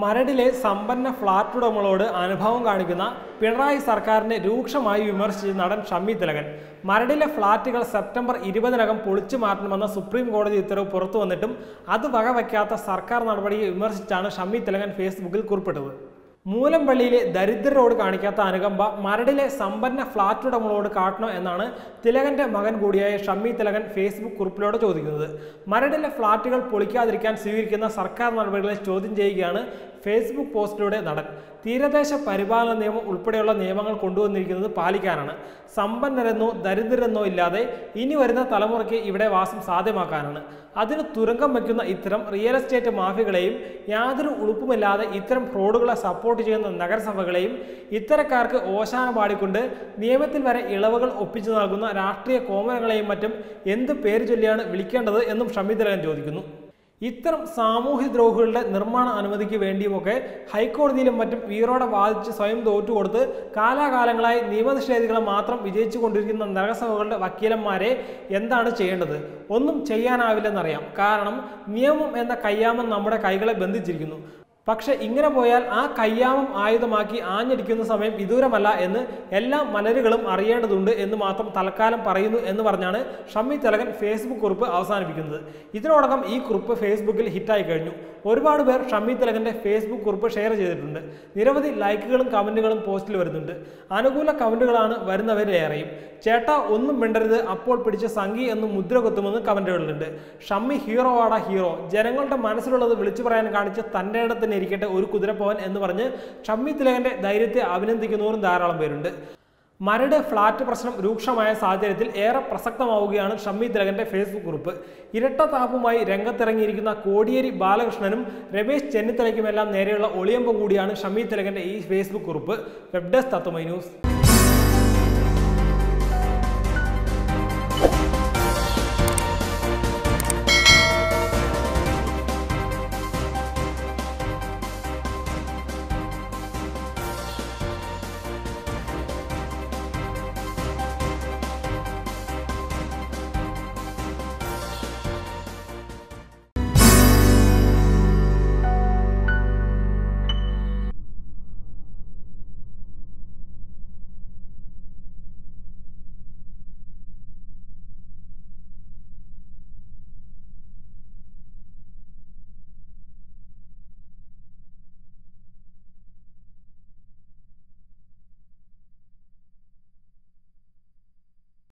മരടിലെ സമ്പന്ന ഫ്ളാറ്റ് ഉടമകളോട് അനുഭവം കാണിക്കുന്ന പിണറായി സർക്കാരിനെ രൂക്ഷമായി വിമർശിച്ച് നടൻ ഷമ്മി തിലകൻ മരടിലെ ഫ്ളാറ്റുകൾ സെപ്റ്റംബർ ഇരുപതിനകം പൊളിച്ചു മാറ്റണമെന്ന സുപ്രീം കോടതി ഉത്തരവ് പുറത്തു വന്നിട്ടും അത് വകവയ്ക്കാത്ത സർക്കാർ നടപടിയെ വിമർശിച്ചാണ് ഷമ്മി തിലകൻ ഫേസ്ബുക്കിൽ കുറിപ്പിട്ടത് മൂലംപള്ളിയിലെ ദരിദ്രരോട് കാണിക്കാത്ത അനുകമ്പ മരടിലെ സമ്പന്ന ഫ്ളാറ്റ് ഉടമകളോട് കാട്ടണോ എന്നാണ് തിലകന്റെ മകൻ കൂടിയായ ഷമ്മി തിലകൻ ഫേസ്ബുക്ക് കുറിപ്പിലൂടെ ചോദിക്കുന്നത് മരടിലെ ഫ്ളാറ്റുകൾ പൊളിക്കാതിരിക്കാൻ സ്വീകരിക്കുന്ന സർക്കാർ നടപടികളെ ചോദ്യം ചെയ്യുകയാണ് ഫേസ്ബുക്ക് പോസ്റ്റിലൂടെ നടൻ തീരദേശ പരിപാലന നിയമം ഉൾപ്പെടെയുള്ള നിയമങ്ങൾ കൊണ്ടുവന്നിരിക്കുന്നത് പാലിക്കാനാണ് സമ്പന്നരെന്നോ ദരിദ്രരെന്നോ ഇല്ലാതെ ഇനി വരുന്ന തലമുറയ്ക്ക് ഇവിടെ വാസം സാധ്യമാക്കാനാണ് അതിന് തുരങ്കം വയ്ക്കുന്ന ഇത്തരം റിയൽ എസ്റ്റേറ്റ് മാഫിയകളെയും യാതൊരു ഉളുപ്പുമില്ലാതെ ഇത്തരം ഫ്രോഡുകളെ സപ്പോർട്ട് ചെയ്യുന്ന നഗരസഭകളെയും ഇത്തരക്കാർക്ക് ഓശാന പാടിക്കൊണ്ട് നിയമത്തിൽ വരെ ഇളവുകൾ ഒപ്പിച്ചു നൽകുന്ന രാഷ്ട്രീയ കോമരങ്ങളെയും മറ്റും എന്ത് പേര് ചൊല്ലിയാണ് വിളിക്കേണ്ടത് എന്നും ഷമിതിലകൻ ചോദിക്കുന്നു ഇത്തരം സാമൂഹ്യ ദ്രോഹികളുടെ നിർമ്മാണ അനുമതിക്ക് വേണ്ടിയുമൊക്കെ ഹൈക്കോടതിയിലും മറ്റും വീറോടെ വാദിച്ച് സ്വയം തോറ്റുകൊടുത്ത് കാലാകാലങ്ങളായി നിയമനിഷേധികളെ മാത്രം വിജയിച്ചു കൊണ്ടിരിക്കുന്ന നഗരസഭകളുടെ വക്കീലന്മാരെ എന്താണ് ചെയ്യേണ്ടത് ഒന്നും ചെയ്യാനാവില്ലെന്നറിയാം കാരണം നിയമം എന്ന കയ്യാമം നമ്മുടെ കൈകളെ ബന്ധിച്ചിരിക്കുന്നു പക്ഷെ ഇങ്ങനെ പോയാൽ ആ കയ്യാമം ആയുധമാക്കി ആഞ്ഞടിക്കുന്ന സമയം വിദൂരമല്ല എന്ന് എല്ലാ മലരുകളും അറിയേണ്ടതുണ്ട് എന്ന് മാത്രം തൽക്കാലം പറയുന്നു എന്ന് പറഞ്ഞാണ് ഷമ്മി തിലകൻ ഫേസ്ബുക്ക് കുറിപ്പ് അവസാനിപ്പിക്കുന്നത് ഇതിനോടകം ഈ കുറിപ്പ് ഫേസ്ബുക്കിൽ ഹിറ്റായി കഴിഞ്ഞു ഒരുപാട് പേർ ഷമ്മി തിലകന്റെ ഫേസ്ബുക്ക് കുറിപ്പ് ഷെയർ ചെയ്തിട്ടുണ്ട് നിരവധി ലൈക്കുകളും കമന്റുകളും പോസ്റ്റിൽ വരുന്നുണ്ട് അനുകൂല കമന്റുകളാണ് വരുന്നവരേറെയും ചേട്ടാ ഒന്നും മിണ്ടരുത് അപ്പോൾ പിടിച്ച സംഘി എന്ന് മുദ്ര കുത്തുമെന്ന് കമന്റുകളിലുണ്ട് ഷമ്മി ഹീറോ ആടാ ഹീറോ ജനങ്ങളുടെ മനസ്സിലുള്ളത് വിളിച്ചു പറയാൻ കാണിച്ച തൻ്റെ ഇടത്തിന് ഇരിക്കട്ടെ ഒരു കുതിരപ്പവൻ എന്ന് പറഞ്ഞ് ഷമ്മി തിലകന്റെ ധൈര്യത്തെ അഭിനന്ദിക്കുന്നവരും ധാരാളം പേരുണ്ട് മരട് ഫ്ളാറ്റ് പ്രശ്നം രൂക്ഷമായ സാഹചര്യത്തിൽ ഏറെ പ്രസക്തമാവുകയാണ് ഷമ്മി തിലകന്റെ ഫേസ്ബുക്ക് കുറിപ്പ് ഇരട്ട താപ്പുമായി രംഗത്തിറങ്ങിയിരിക്കുന്ന കോടിയേരി ബാലകൃഷ്ണനും രമേശ് ചെന്നിത്തലയ്ക്കുമെല്ലാം നേരെയുള്ള ഒളിയമ്പം കൂടിയാണ് ഷമ്മി തിലകന്റെ ഈ ഫേസ്ബുക്ക് കുറിപ്പ് വെബ് ഡെസ്ക് തത്വമൈ ന്യൂസ്